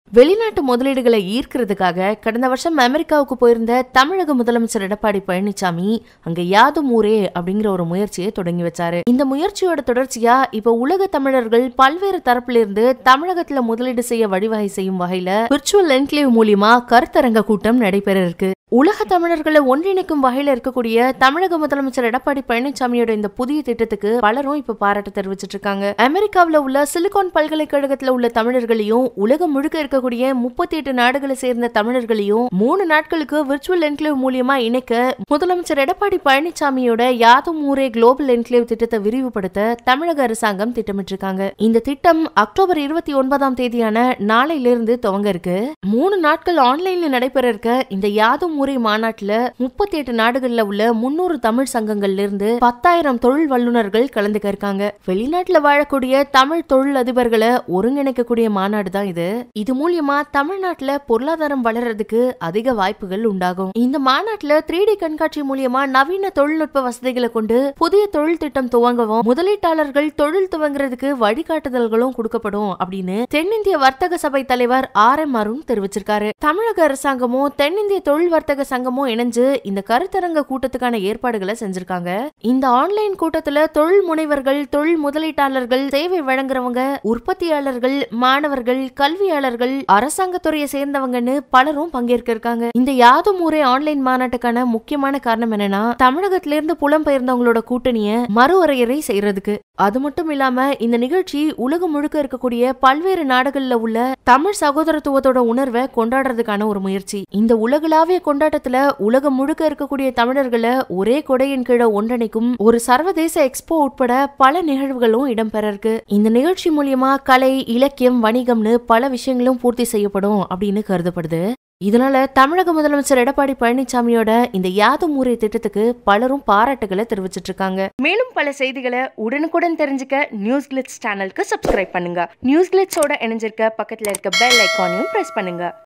வெளிநாட்டு முதலீடுகளை ஈர்க்கிறதுக்காக கடந்த வருஷம் அமெரிக்காவுக்கு போயிருந்த தமிழக முதலமைச்சர் எடப்பாடி பழனிசாமி அங்க யாதும் ஊரே அப்படிங்கிற ஒரு முயற்சியை தொடங்கி வச்சாரு இந்த முயற்சியோட தொடர்ச்சியா இப்ப உலக தமிழர்கள் பல்வேறு தரப்புல இருந்து தமிழகத்துல முதலீடு செய்ய வழிவகை செய்யும் வகையில விர்ச்சுவல் என்க்ளேவ் மூலியமா கருத்தரங்க கூட்டம் நடைபெற இருக்கு உலக தமிழர்களை ஒன்றிணைக்கும் வகையில இருக்கக்கூடிய தமிழக முதலமைச்சர் எடப்பாடி பழனிசாமியோட இந்த புதிய திட்டத்துக்கு பலரும் இப்ப பாராட்டு தெரிவிச்சிட்டு இருக்காங்க அமெரிக்காவுல உள்ள சிலிகான் பல்கலைக்கழகத்துல உள்ள தமிழர்களையும் உலகம் முழுக்க இருக்கக்கூடிய முப்பத்தி எட்டு நாடுகளை சேர்ந்த தமிழர்களையும் மூணு நாட்களுக்கு விர்ச்சுவல் என்க்ளேவ் மூலியமா இணைக்க முதலமைச்சர் எடப்பாடி பழனிசாமியோட யாதும் ஊரே குளோபல் என்க்ளேவ் திட்டத்தை விரிவுபடுத்த தமிழக அரசாங்கம் திட்டமிட்டிருக்காங்க இந்த திட்டம் அக்டோபர் இருபத்தி ஒன்பதாம் தேதியான நாளையிலிருந்து துவங்க இருக்கு மூணு நாட்கள் ஆன்லைன்ல நடைபெற இருக்க இந்த யாதும் ஊரே மாநாட்டுல முப்பத்தி எட்டு நாடுகள்ல உள்ள முன்னூறு தமிழ் சங்கங்கள்ல இருந்து பத்தாயிரம் தொழில் வல்லுநர்கள் கலந்துக்க இருக்காங்க வெளிநாட்டுல வாழக்கூடிய தமிழ் தொழில் அதிபர்களை ஒருங்கிணைக்கக்கூடிய மாநாடு தான் இது இது மூலியமா தமிழ்நாட்டுல பொருளாதாரம் வளர்றதுக்கு அதிக வாய்ப்புகள் உண்டாகும் இந்த மாநாட்டுல த்ரீ டி கண்காட்சி மூலியமா நவீன தொழில்நுட்ப வசதிகளை கொண்டு புதிய தொழில் திட்டம் துவங்கவும் முதலீட்டாளர்கள் தொழில் துவங்குறதுக்கு வழிகாட்டுதல்களும் கொடுக்கப்படும் அப்படின்னு தென்னிந்திய வர்த்தக சபை தலைவர் ஆர் எம் அருண் தெரிவிச்சிருக்காரு தமிழக அரசாங்கமும் தென்னிந்திய தொழில் வர்த்தக சங்கமும் இணைஞ்சு இந்த கருத்தரங்க கூட்டத்துக்கான ஏற்பாடுகளை செஞ்சிருக்காங்க இந்த ஆன்லைன் கூட்டத்துல தொழில் முனைவர்கள் தொழில் முதலீட்டாளர்கள் சேவை வழங்குறவங்க உற்பத்தியாளர்கள் மாணவர்கள் கல்வியாளர்கள் அரசாங்கத்துறையை சேர்ந்தவங்கன்னு பலரும் பங்கேற்க இருக்காங்க இந்த யாதும் ஊரே ஆன்லைன் மாநாட்டுக்கான முக்கியமான காரணம் என்னன்னா தமிழகத்தில இருந்து புலம்பெயர்ந்தவங்களோட கூட்டணிய மறுவரையறை செய்யறதுக்கு அது மட்டும் இல்லாம இந்த நிகழ்ச்சி உலகம் முழுக்க இருக்கக்கூடிய பல்வேறு நாடுகள்ல உள்ள தமிழ் சகோதரத்துவத்தோட உணர்வை கொண்டாடுறதுக்கான ஒரு முயற்சி இந்த உலகளாவிய கொண்டாட்டத்துல உலகம் முழுக்க இருக்கக்கூடிய தமிழர்களை ஒரே கொடையின் கீழே ஒன்றிணைக்கும் ஒரு சர்வதேச எக்ஸ்போ உட்பட பல நிகழ்வுகளும் இடம்பெற இருக்கு இந்த நிகழ்ச்சி மூலியமா கலை இலக்கியம் வணிகம்னு பல விஷயங்களும் பூர்த்தி செய்யப்படும் அப்படின்னு கருதப்படுது இதனால தமிழக முதலமைச்சர் எடப்பாடி பழனிசாமியோட இந்த யாதும் ஊரே திட்டத்துக்கு பலரும் பாராட்டுகளை தெரிவிச்சிட்டு இருக்காங்க மேலும் பல செய்திகளை உடனுக்குடன் தெரிஞ்சுக்க நியூஸ் கிளிட்ஸ் சேனலுக்கு சப்ஸ்கிரைப் பண்ணுங்க நியூஸ் கிளிட்ஸோட இணைஞ்சிருக்க பக்கத்துல இருக்க பெல் ஐக்கானையும் பிரஸ் பண்ணுங்க